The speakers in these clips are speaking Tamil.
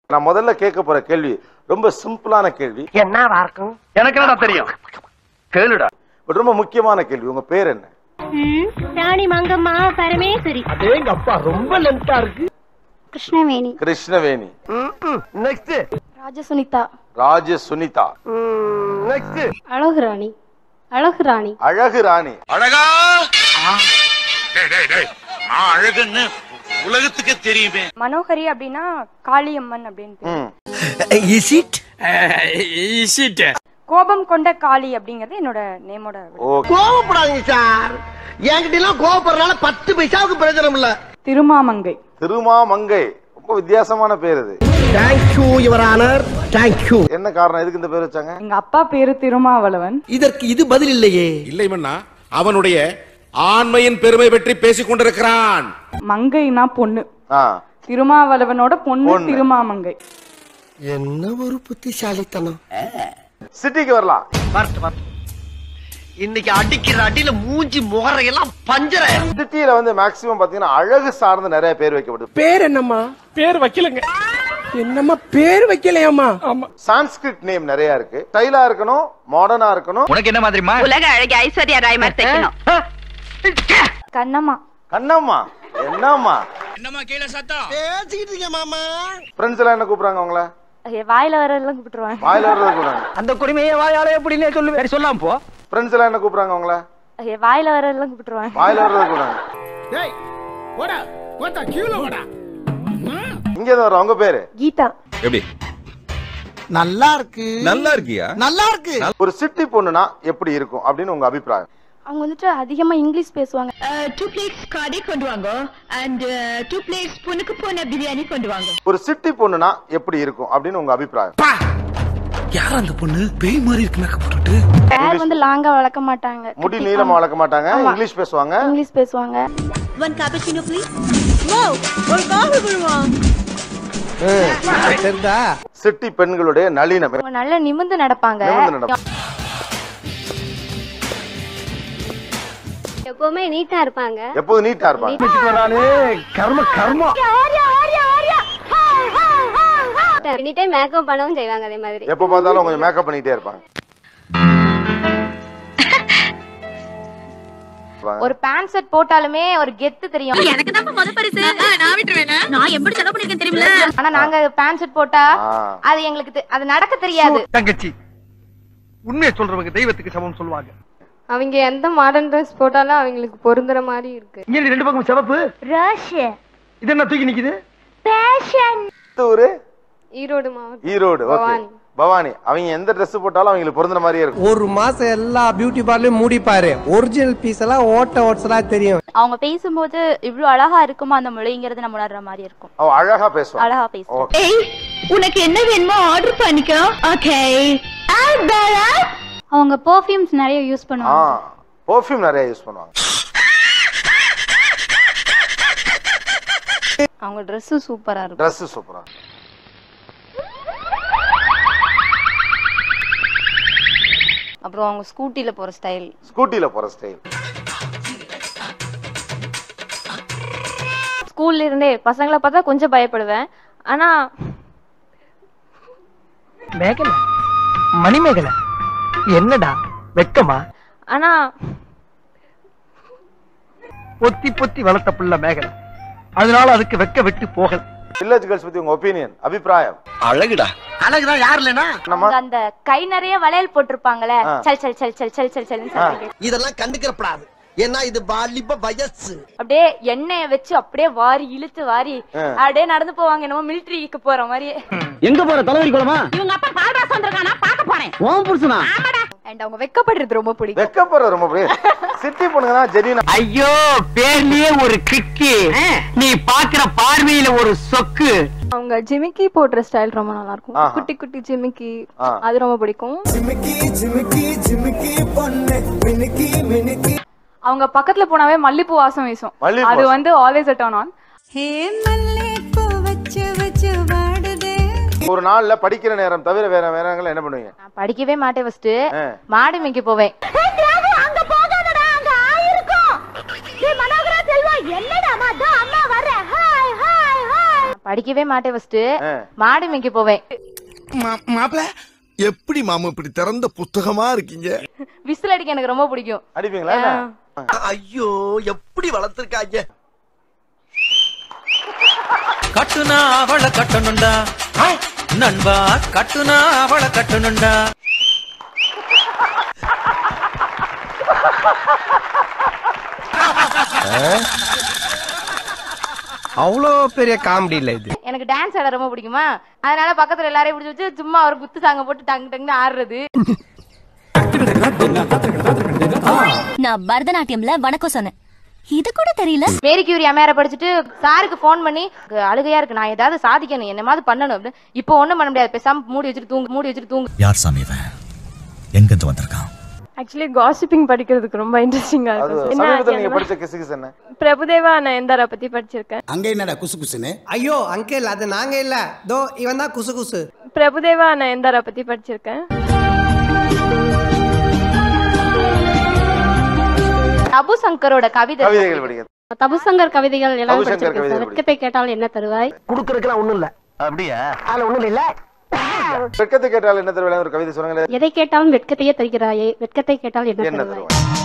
நான் முதல்ல கேட்க போற கேள்வி ரொம்ப சிம்பிளான கேள்வி என்னவா இருக்கும் எனக்கு என்னடா தெரியும் கேளுடா பட் ரொம்ப முக்கியமான கேள்வி உங்க பேர் என்ன ராணி மங்கம்மா பரமேஸ்வரி அதேங்க அப்பா ரொம்ப லென்த்தா இருக்கு கிருஷ்ணவேணி கிருஷ்ணவேணி நெக்ஸ்ட் ராஜசுனிதா ராஜ சுனிதா நெக்ஸ்ட் அழகு ராணி அழகு ராணி அழகு ராணி அழகா டேய் டேய் டேய் நான் அழகுன்னு உலகத்துக்கே தெரியுமே மனோகரி அப்படின்னா காளியம்மன் அப்படின்னு பேரு. ம். இஸ் இட் கோபம் கொண்ட காளி அப்படிங்கறது என்னோட நேமோட ஓகே கோவப்படாதீங்க சார் என்கிட்ட எல்லாம் கோவப்படுறதுனால பத்து பைசாவுக்கு பிரயோஜனம் இல்ல திருமாமங்கை திருமாமங்கை ரொம்ப வித்தியாசமான பேர் இது தேங்க்யூ யுவர் ஆனர் தேங்க்யூ என்ன காரணம் எதுக்கு இந்த பேர் வச்சாங்க எங்க அப்பா பேரு திருமாவளவன் இதற்கு இது பதில் இல்லையே இல்லை மன்னா அவனுடைய ஆண்மையின் பெருமை பற்றி பேசிக் கொண்டிருக்கிறான் மங்கைனா பொண்ணு ஆ திருமாவளவனோட பொண்ணு பொண்ணு. திருமாமங்கை என்ன ஒரு புத்திசாலித்தனம் சிட்டிக்கு வரலாம் வரட்டு வரட்டு இன்னைக்கு அடிக்கிற அடியில மூஞ்சி முகரையெல்லாம் பஞ்சர சிட்டியில வந்து மேக்சிமம் பாத்தீங்கன்னா அழகு சார்ந்து நிறைய பேர் வைக்கப்படுது பேர் என்னம்மா பேர் வைக்கலங்க என்னம்மா பேர் வைக்கலையாம்மா ஆமா சான்ஸ்கிரிட் நேம் நிறைய இருக்கு ஸ்டைலா இருக்கணும் மாடர்னா இருக்கணும் உனக்கு என்ன மாதிரிமா உலக அழகி ஐஸ்வர்யா ராய் மாதிரி தைக்கணும் கண்ணம்மா கண்ணம்மா என்னம்மா என்னம்மா கீழே சத்தம் பேசிக்கிட்டு இருக்கேன் மாமா ஃப்ரெண்ட்ஸ் எல்லாம் என்ன கூப்பிடுறாங்க உங்கள வாயில வரதெல்லாம் கூப்பிட்டுருவாங்க வாயில வர்றத கூப்பிடுறாங்க அந்த குடிமையை வாயாலே எப்படின்னு சொல்லு சரி சொல்லாம போ ஃப்ரெண்ட்ஸ் எல்லாம் என்ன கூப்பிடுறாங்க உங்கள வாயில வரதெல்லாம் கூப்பிட்டுருவாங்க வாயில வர்றத கூப்பிடுறாங்க டேய் ஓடா ஓடா கீழே ஓடா இங்க இருந்து வர்ற உங்க பேரு கீதா எப்படி நல்லா இருக்கு நல்லா இருக்கியா நல்லா இருக்கு ஒரு சிட்டி பொண்ணுனா எப்படி இருக்கும் அப்படின்னு உங்க அபிப்பிராயம் அவங்க வந்துட்டு அதிகமா இங்கிலீஷ் பேசுவாங்க டூ பிளேட்ஸ் காடே கொண்டு வாங்க அண்ட் டூ பிளேட்ஸ் புனுக்கு போன பிரியாணி கொண்டு வாங்க ஒரு சிட்டி பொண்ணுனா எப்படி இருக்கும் அப்படின்னு உங்க அபிப்பிராயம் யார் அந்த பொண்ணு பேய் மாதிரி இருக்கு மேக்கப் போட்டுட்டு ஹேர் வந்து லாங்கா வளர்க்க மாட்டாங்க முடி நீளமா வளர்க்க மாட்டாங்க இங்கிலீஷ் பேசுவாங்க இங்கிலீஷ் பேசுவாங்க ஒன் காபச்சினோ ப்ளீஸ் தெரிந்தா சிட்டி பெண்களுடைய நளினம் அவங்க நல்ல நிமிந்து நடப்பாங்க நிமிர்ந்து நடப்பாங்க. எப்பவுமே நீட்டா இருப்பாங்க எப்போதும் நீட்டா இருப்பாங்க நானே கர்ம கர்மம் எனி டைம் மேக்கப் பண்ணவும் செய்வாங்க அதே மாதிரி எப்ப பார்த்தாலும் கொஞ்சம் மேக்கப் பண்ணிட்டே இருப்பாங்க ஒரு பேண்ட் செட் போட்டாலுமே ஒரு கெத்து தெரியும் எனக்கு தான் முத பரிசு நான் விட்டுருவேன் நான் எப்படி செலவு பண்ணிருக்கேன் தெரியுமில ஆனா நாங்க பேண்ட் செட் போட்டா ஆ. அது எங்களுக்கு தெ- அது நடக்க தெரியாது தங்கச்சி உண்மையை சொல்றவங்க தெய்வத்துக்கு சமம் சொல்லுவாங்க அவங்க எந்த மாடர்ன் ட்ரெஸ் போட்டாலும் அவங்களுக்கு பொருந்துற மாதிரி இருக்கு இங்க இருக்கு ரெண்டு பக்கம் சிவப்பு ரஷ் இது என்ன தூக்கி நிக்குது பேஷன் எந்த ஊரு ஈரோடு மாவட்டம் ஈரோடு ஓகே பவானி. பவானி அவங்க எந்த Dress போட்டாலும் அவங்களுக்கு பொருந்துற மாதிரியே இருக்கும் ஒரு மாசம் எல்லா பியூட்டி பார்லரும் மூடிப்பாரு ஒரிஜினல் பீஸ் எல்லாம் ஓட்ட ஓட்ஸலா தெரியும் அவங்க பேசும்போது இவ்ளோ அழகா இருக்குமா அந்த மொழிங்கிறது நம்ம உணர்ற மாதிரி இருக்கும் அவ அழகா பேசுவாங்க அழகா பேசுவோம் ஓகே ஏய் உனக்கு என்ன வேணுமோ ஆர்டர் பண்ணிக்கோ ஓகே அவங்க பெர்ஃப்யூம்ஸ் நிறைய யூஸ் ஆ பண்ணுவாங்க பெர்ஃப்யூம் நிறைய யூஸ் பண்ணுவாங்க அவங்க Dress சூப்பரா இருக்கும் Dress சூப்பரா அப்புறம் அவங்க ஸ்கூட்டில போற ஸ்டைல் ஸ்கூட்டில போற ஸ்டைல் ஸ்கூல்ல இருந்தே பசங்களை பார்த்தா கொஞ்சம் பயப்படுவேன் ஆனா மேகலை மணிமேகலை என்னடா வெக்கமா ஆனா பொத்தி பொத்தி வளர்த்த புள்ள மேகலை அதனால அதுக்கு வெக்க விட்டு போகல வில்லேஜ் கேர்ள்ஸ் பத்தி உங்க ஒப்பீனியன் அபிப்பிராயம் அழகுடா அழகுதான் யார் இல்லைனா நம்ம அவங்க அந்த கை நிறைய வளையல் போட்டிருப்பாங்களே ஆ. சல் சல் சல் சல் சல் சல் சல்னு சொல்லிட்டு இதெல்லாம் கண்டுக்கிறப்படாது ஏன்னா இது வாலிப வயசு அப்படியே எண்ணெய வச்சு அப்படியே வாரி இழுத்து வாரி ஆ. அப்படியே நடந்து போவாங்க என்னமோ மிலிட்டரிக்கு போற மாதிரி எங்க போற தலைவரி குளமா இவங்க அப்பா பால்ராஸ் வந்திருக்கானா பார்க்க போறேன் ஓம் புருஷனா அண்ட் அவங்க வெக்கப்படுறது ரொம்ப பிடிக்கும் வெக்கப்படுற ரொம்ப சிட்டி பொண்ணுங்கன்னா ஜெனியூனா ஐயோ பேர்லயே ஒரு கிக்கு நீ பாக்குற பார்வையில ஒரு சொக்கு அவங்க ஜிமிக்கி போடுற ஸ்டைல் ரொம்ப நல்லா இருக்கும் ஆஹா. குட்டி குட்டி ஜிமிக்கி ஆ. அது ரொம்ப பிடிக்கும் அவங்க பக்கத்துல போனாவே மல்லிப்பூ வாசம் வீசும் மல்லிகைப்பூ அது வாசம். வந்து ஆல்வேஸ் அட் ஆன் ஒரு நாள்ல படிக்கிற நேரம் தவிர வேற வேற நேரங்கள்ல என்ன பண்ணுவீங்க நான் படிக்கவே மாட்டேன் ஃபர்ஸ்ட் ஆ. மாடு மேய்க்க போவேன் அங்க போகாதடா அங்க ஆயிருக்கும் மனோகரா செல்வா என்னடா அம்மா அம்மா வர ஹாய் ஹாய் ஹாய் படிக்கவே மாட்டேன் ஃபர்ஸ்ட் ஆ. மாடு மேய்க்க போவேன் மாப்பிள எப்படி மாமா இப்படி திறந்த புத்தகமா இருக்கீங்க விசில் அடிக்க எனக்கு ரொம்ப பிடிக்கும் அடிப்பீங்களா என்ன? ஐயோ எப்படி வளர்த்திருக்காங்க கட்டுனா அவளை கட்டணுண்டா நண்பா கட்டுனா அவளை கட்டணுண்டா அவ்வளோ பெரிய காமெடி இல்ல இது எனக்கு டான்ஸ் ஆட ரொம்ப பிடிக்குமா அதனால பக்கத்துல எல்லாரையும் பிடிச்சி வச்சு சும்மா ஒரு குத்து சாங்க போட்டு டங்கு டங்குன்னு ஆடுறது நான் பரதநாட்டியம்ல வணக்கம் சொன்னேன் இது கூட தெரியல மேரி கியூரி அமேர படிச்சுட்டு சாருக்கு ஃபோன் பண்ணி "எனக்கு அழுகையா இருக்கு நான் ஏதாவது சாதிக்கணும் என்னமாவது பண்ணணும் அப்படின்னு இப்போ ஒண்ணும் பண்ண முடியாது பேசாம மூடி வச்சுட்டு தூங்கு மூடி வச்சுட்டு தூங்கு யார் சாமி இவன் எங்கிருந்து வந்திருக்கான் ஆக்சுவலி காசிப்பிங் படிக்கிறதுக்கு ரொம்ப இன்ட்ரெஸ்டிங்கா அது இருக்கும் சமீபத்தில் நீங்க என்ன படிச்ச கிசு கிசு என்ன பிரபுதேவா நயன்தாரா பத்தி படிச்சிருக்கேன் அங்க என்னடா குசு குசுன்னு ஐயோ அங்கிள் அது நாங்க இல்ல தோ இவன் தான் குசு குசு பிரபுதேவா நயன்தாரா பத்தி படிச்சிருக்கேன் அபு சங்கரோட கவிதை கவிதைகள் படிக்கிறது தபுசங்கர் கவிதைகள் எல்லாம் தபுசங்கர் படிச்சிருக்கேன் கவிதைகள் சார். வெட்கத்தை கேட்டால் என்ன தருவாய் குடுக்கறதுக்குலாம் ஒண்ணும் இல்ல அப்படியா அதுல ஒண்ணும் இல்ல வெட்கத்தை கேட்டால் என்ன தருவேன் ஒரு கவிதை சொல்லுங்களேன் எதை கேட்டாலும் வெட்கத்தையே தருகிறாயே வெட்கத்தை கேட்டால் என்ன என்ன தருவாய் தருவேன்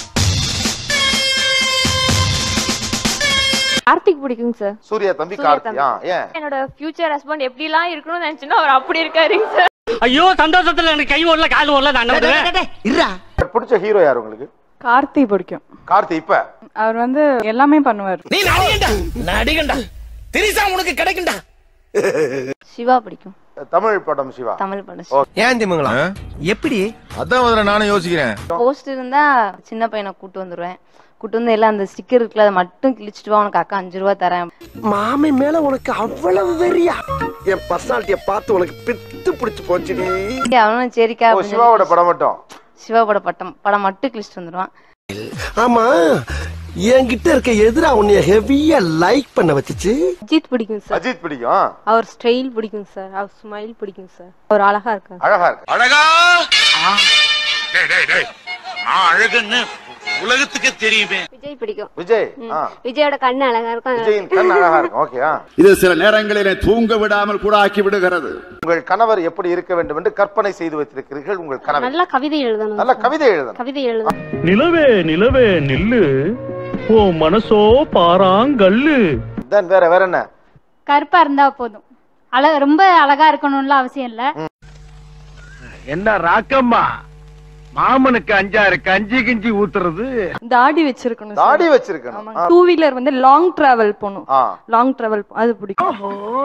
கார்த்திக் பிடிக்குங்க சார் சூர்யா தம்பி சூர்யா கார்த்தி தம்பி. ஆ ஏன் என்னோட ஃபியூச்சர் ஹஸ்பண்ட் எப்படி எல்லாம் இருக்கணும்னு நினைச்சுன்னா அவர் அப்படி இருக்காருங்க சார் ஐயோ சந்தோஷத்துல எனக்கு கை ஓடல கால் ஓடல நான் நம்புறேன் பிடிச்ச ஹீரோ யார் உங்களுக்கு கார்த்தி பிடிக்கும் கார்த்தி இப்ப அவர் வந்து எல்லாமே பண்ணுவார் நீ நடிகண்டா நடிகண்டா திரிசா உனக்கு கிடைக்கும்டா சிவா பிடிக்கும் தமிழ் படம் சிவா தமிழ் படம் ஏன் திமுங்களா எப்படி அதான் முதல்ல நானும் யோசிக்கிறேன் போஸ்ட் இருந்தா சின்ன பையனை கூட்டு வந்துருவேன் கூட்டு வந்து எல்லாம் அந்த ஸ்டிக்கர் இருக்குல்ல அதை மட்டும் கிழிச்சிட்டு வா உனக்கு அக்கா அஞ்சு ரூபா தரேன் மாமி மேல உனக்கு அவ்வளவு வெறியா என் பர்சனாலிட்டிய பார்த்து உனக்கு பித்து பிடிச்சு போச்சுடி அவனும் சரிக்கா ஓ அப்படின்னு சிவாவோட சொல்லி படம் மட்டும் சிவாவோட பட்டம் படம் மட்டும் கிழிச்சிட்டு வந்துருவான் ஆமா என்கிட்ட இருக்க எதிரா உன்னைய ஹெவியா லைக் பண்ண வச்சுச்சு அஜித் பிடிக்கும் சார் அஜித் பிடிக்கும் அவர் ஸ்டைல் பிடிக்கும் சார் அவர் ஸ்மைல் பிடிக்கும் சார் அவர் அழகா இருக்கார் அழகா இருக்கு அழகா டேய் டேய் டேய் நான் அழகுன்னு உலகத்துக்கே தெரியுமே விஜய் பிடிக்கும் விஜய் ஆ விஜயோட கண்ணு அழகா இருக்கும் விஜயின் கண் அழகா இருக்கும் ஓகே ஆ இது சில நேரங்களிலே தூங்க விடாமல் கூட ஆக்கி விடுகிறது உங்கள் கணவர் எப்படி இருக்க வேண்டும் என்று கற்பனை செய்து வைத்திருக்கிறீர்கள் உங்கள் கணவர் நல்லா கவிதை எழுதணும் நல்ல கவிதை எழுதணும் கவிதை எழுதணும் நிலவே நிலவே நில்லு ஓ மனசோ பாராங்கல்லு தென் வேற வேற என்ன கருப்பா இருந்தா போதும் அழ ரொம்ப அழகா இருக்கணும்ல அவசியம் இல்ல என்ன ராக்கம்மா மாமனுக்கு அஞ்சாறு கஞ்சி கிஞ்சி ஊத்துறது தாடி வச்சிருக்கணும் தாடி வச்சிருக்கணும் ஆ. டூ வீலர் வந்து லாங் டிராவல் போகணும் ஆ லாங் டிராவல் அது பிடிக்கும்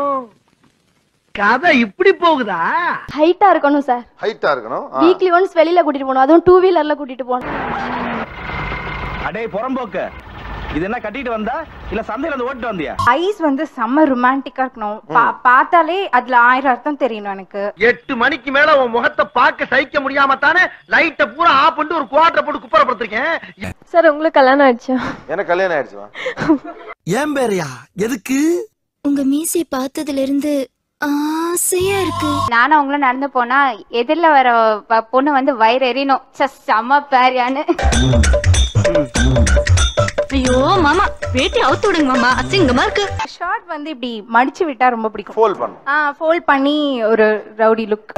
கதை இப்படி போகுதா ஹைட்டா இருக்கணும் சார் ஹைட்டா இருக்கணும் ஆ. வீக்லி ஒன்ஸ் வெளியில கூட்டிட்டு போகணும் அதுவும் டூ வீலர்ல கூட்டிட்டு போகணும் அடே புறம்போக்கு இது என்ன கட்டிட்டு வந்தா இல்ல சந்தையில வந்து ஓட்டு வந்தியா ஐஸ் வந்து செம்ம ரொமான்டிக்கா இருக்கணும் பா- பார்த்தாலே அதுல ஆயிரம் அர்த்தம் தெரியணும் எனக்கு எட்டு மணிக்கு மேல உன் முகத்தை பார்க்க சகிக்க முடியாம தானே லைட்ட பூரா ஆஃப் பண்ணிட்டு ஒரு குவாட்டரை போட்டு குப்பரப்படுத்திருக்கேன் சார் உங்களுக்கு கல்யாணம் ஆயிடுச்சா எனக்கு கல்யாணம் ஆயிடுச்சுமா ஏன் பேரையா எதுக்கு உங்க மீசை பார்த்ததுல இருந்து ஆசையா இருக்கு நானும் அவங்களும் நடந்து போனா எதிரில் வர வ- பொண்ணு வந்து வயிறு எறியணும் ச செம்ம பேரியான்னு ஐயோ மாமா வேட்டி அவுத்து விடுங்க மாமா அசிங்கமா இருக்கு ஷார்ட் வந்து இப்படி மடிச்சு விட்டா ரொம்ப பிடிக்கும் ஃபோல் பண்ணும் ஆ ஃபோல்ட் பண்ணி ஒரு ரவுடி லுக்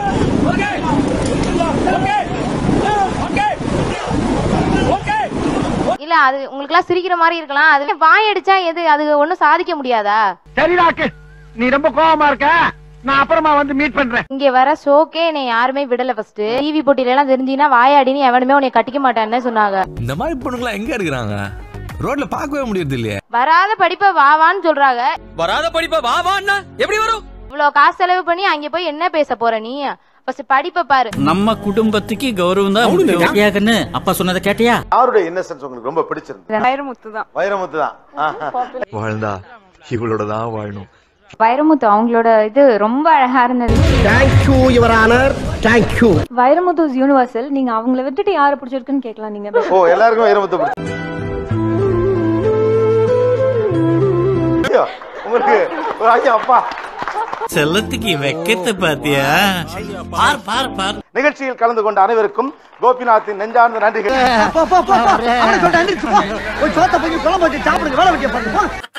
இல்ல அது உங்களுக்கு எல்லாம் சிரிக்கிற மாதிரி இருக்கலாம் அது வாய் அடிச்சா எது அது ஒண்ணும் சாதிக்க முடியாதா சரி ராக்கு நீ ரொம்ப கோவமா இருக்க நான் அப்புறமா வந்து மீட் பண்றேன் இங்க வர ஷோக்கே என்னை யாருமே விடல ஃபர்ஸ்ட் டிவி போட்டியில எல்லாம் தெரிஞ்சீங்கன்னா வாயாடின்னு எவனுமே உன்னை கட்டிக்க மாட்டான்னு சொன்னாங்க இந்த மாதிரி பொண்ணுங்களா எங்க இருக்கிறாங்க ரோட்ல பார்க்கவே முடியறது இல்லையே வராத படிப்பை வா வான்னு சொல்றாங்க வராத படிப்பா வா வான்னா எப்படி வரும் இவ்வளவு காசு செலவு பண்ணி அங்க போய் என்ன பேச போற நீ ஃபர்ஸ்ட் படிப்பை பாரு நம்ம குடும்பத்துக்கு கௌரவம் தான் முக்கியம் அப்பா சொன்னதை கேட்டியா யாருடைய இன்னசென்ஸ் உங்களுக்கு ரொம்ப பிடிச்சிருந்தது வைரமுத்து தான் வைரமுத்து தான் ஆஹா. வாழ்ந்தா இவளோட தான் வாழணும் வைரமுத்து அவங்களோட இது ரொம்ப அழகா இருந்தது thank you your honour thank you Vairamuthu universal நீங்க அவங்கள விட்டுட்டு யாரை பிடிச்சிருக்குன்னு கேட்கலாம் நீங்க ஓ எல்லாருக்கும் வைரமுத்து பிடிச்சி ஐயோ, உங்களுக்கு ஒரு ஐயா அப்பா செல்லத்துக்கு வெக்கத்தை பாத்தியா பார் பார் பார் நிகழ்ச்சியில் கலந்து கொண்ட அனைவருக்கும் கோபிநாத்தின் நெஞ்சார்ந்த நன்றிகள் அவனை சொல்லிட்டு அண்டிச்சு போ. போய் சோத்த போய் குழம்பு வச்சு சாப்பிடுங்க வேலை வைக்க பாருங்க